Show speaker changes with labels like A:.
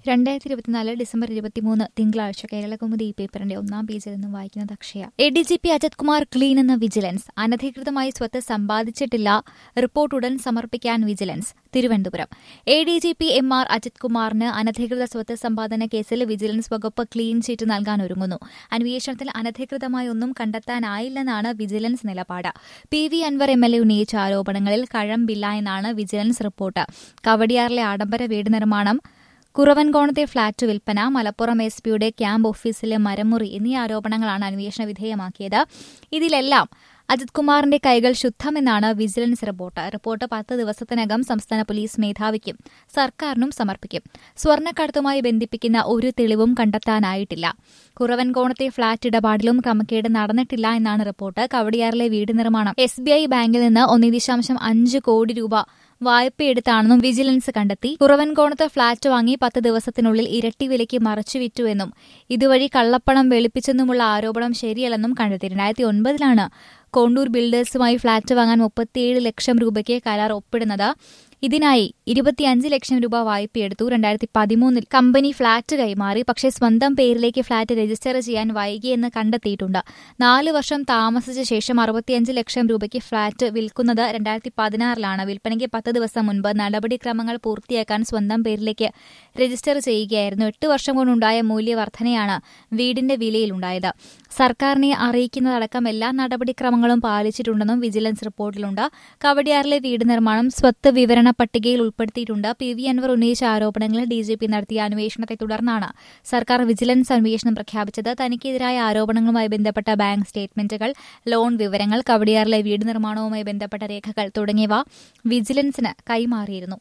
A: രണ്ടായിരത്തി ഇരുപത്തിനാല് ഡിസംബർ ഇരുപത്തിമൂന്ന് തിങ്കളാഴ്ച കേരളകൗമുദി ഈ പേപ്പറിന്റെ ഒന്നാം പേജിൽ നിന്നും വായിക്കുന്നത് Akshaya A D G P Ajith Kumar clean എന്ന വിജിലൻസ് അനധികൃതമായി സ്വത്ത് സമ്പാദിച്ചിട്ടില്ല റിപ്പോർട്ട് ഉടൻ സമർപ്പിക്കാൻ vigilance Thiruvananthapuram A D G P M R Ajith കുമാറിന് അനധികൃത സ്വത്ത് സമ്പാദന കേസിൽ വിജിലൻസ് വകുപ്പ് ക്ലീൻ ചീറ്റ് നൽകാൻ ഒരുങ്ങുന്നു അന്വേഷണത്തിൽ അനധികൃതമായി ഒന്നും കണ്ടെത്താനായില്ലെന്നാണ് വിജിലൻസ് നിലപാട് P V Anvar M L A ഉന്നയിച്ച ആരോപണങ്ങളിൽ കഴമ്പില്ല എന്നാണ് വിജിലൻസ് റിപ്പോർട്ട് കവടിയാറിലെ ആഡംബര വീട് നിർമ്മാണം കുറവൻകോണത്തെ ഫ്ളാറ്റ് വിൽപ്പന മലപ്പുറം എസ് പിയുടെ ക്യാമ്പ് ഓഫീസിലെ മരമുറി എന്നീ ആരോപണങ്ങളാണ് അന്വേഷണ വിധേയമാക്കിയത് ഇതിലെല്ലാം അജിത് കുമാറിന്റെ കൈകൾ ശുദ്ധമെന്നാണ് വിജിലൻസ് റിപ്പോർട്ട് റിപ്പോർട്ട് പത്ത് ദിവസത്തിനകം സംസ്ഥാന പോലീസ് മേധാവിക്കും സർക്കാരിനും സമർപ്പിക്കും സ്വർണ്ണക്കടത്തുമായി ബന്ധിപ്പിക്കുന്ന ഒരു തെളിവും കണ്ടെത്താനായിട്ടില്ല കുറവൻകോണത്തെ ഫ്ളാറ്റ് ഇടപാടിലും ക്രമക്കേട് നടന്നിട്ടില്ല എന്നാണ് റിപ്പോർട്ട് കവടിയാറിലെ വീട് നിർമ്മാണം എസ് ബി ഐ ബാങ്കിൽ നിന്ന് ഒന്നേ ദശാംശം അഞ്ച് കോടി രൂപ വായ്പയെടുത്താണെന്നും വിജിലൻസ് കണ്ടെത്തി കുറവൻകോണത്ത് ഫ്ളാറ്റ് വാങ്ങി പത്ത് ദിവസത്തിനുള്ളിൽ ഇരട്ടി വിലയ്ക്ക് മറച്ചുവിറ്റുവെന്നും ഇതുവഴി കള്ളപ്പണം വെളുപ്പിച്ചെന്നുമുള്ള ആരോപണം ശരിയല്ലെന്നും കണ്ടെത്തി രണ്ടായിരത്തി ഒൻപതിലാണ് കോണ്ടൂർ ബിൽഡേഴ്സുമായി ഫ്ളാറ്റ് വാങ്ങാൻ മുപ്പത്തിയേഴ് ലക്ഷം രൂപയ്ക്ക് കരാർ ഒപ്പിടുന്നത് ഇതിനായി ഇരുപത്തിയഞ്ച് ലക്ഷം രൂപ വായ്പയെടുത്തു രണ്ടായിരത്തി പതിമൂന്നിൽ കമ്പനി ഫ്ളാറ്റ് കൈമാറി പക്ഷേ സ്വന്തം പേരിലേക്ക് ഫ്ളാറ്റ് രജിസ്റ്റർ ചെയ്യാൻ വൈകിയെന്ന് കണ്ടെത്തിയിട്ടുണ്ട് നാല് വർഷം താമസിച്ച ശേഷം അറുപത്തിയഞ്ച് ലക്ഷം രൂപയ്ക്ക് ഫ്ളാറ്റ് വിൽക്കുന്നത് രണ്ടായിരത്തി പതിനാറിലാണ് വിൽപ്പനയ്ക്ക് പത്ത് ദിവസം മുൻപ് നടപടിക്രമങ്ങൾ പൂർത്തിയാക്കാൻ സ്വന്തം പേരിലേക്ക് രജിസ്റ്റർ ചെയ്യുകയായിരുന്നു എട്ട് വർഷം കൊണ്ടുണ്ടായ മൂല്യവർധനയാണ് വീടിന്റെ വിലയിലുണ്ടായത് സർക്കാരിനെ അറിയിക്കുന്നതടക്കം എല്ലാ നടപടിക്രമങ്ങളും പാലിച്ചിട്ടുണ്ടെന്നും വിജിലൻസ് റിപ്പോർട്ടിലുണ്ട് കവടിയാറിലെ വീട് നിർമ്മാണം സ്വത്ത് വിവരണ പട്ടികയിൽ ഉൾപ്പെടുത്തിയിട്ടുണ്ട് പി വി അൻവർ ഉന്നയിച്ച ആരോപണങ്ങളിൽ ഡി ജി പി നടത്തിയ അന്വേഷണത്തെ തുടർന്നാണ് സർക്കാർ വിജിലൻസ് അന്വേഷണം പ്രഖ്യാപിച്ചത് തനിക്കെതിരായ ആരോപണങ്ങളുമായി ബന്ധപ്പെട്ട ബാങ്ക് സ്റ്റേറ്റ്മെന്റുകൾ ലോൺ വിവരങ്ങൾ കവടിയാറിലെ വീട് നിർമ്മാണവുമായി ബന്ധപ്പെട്ട രേഖകൾ തുടങ്ങിയവ വിജിലൻസിന് കൈമാറിയിരുന്നു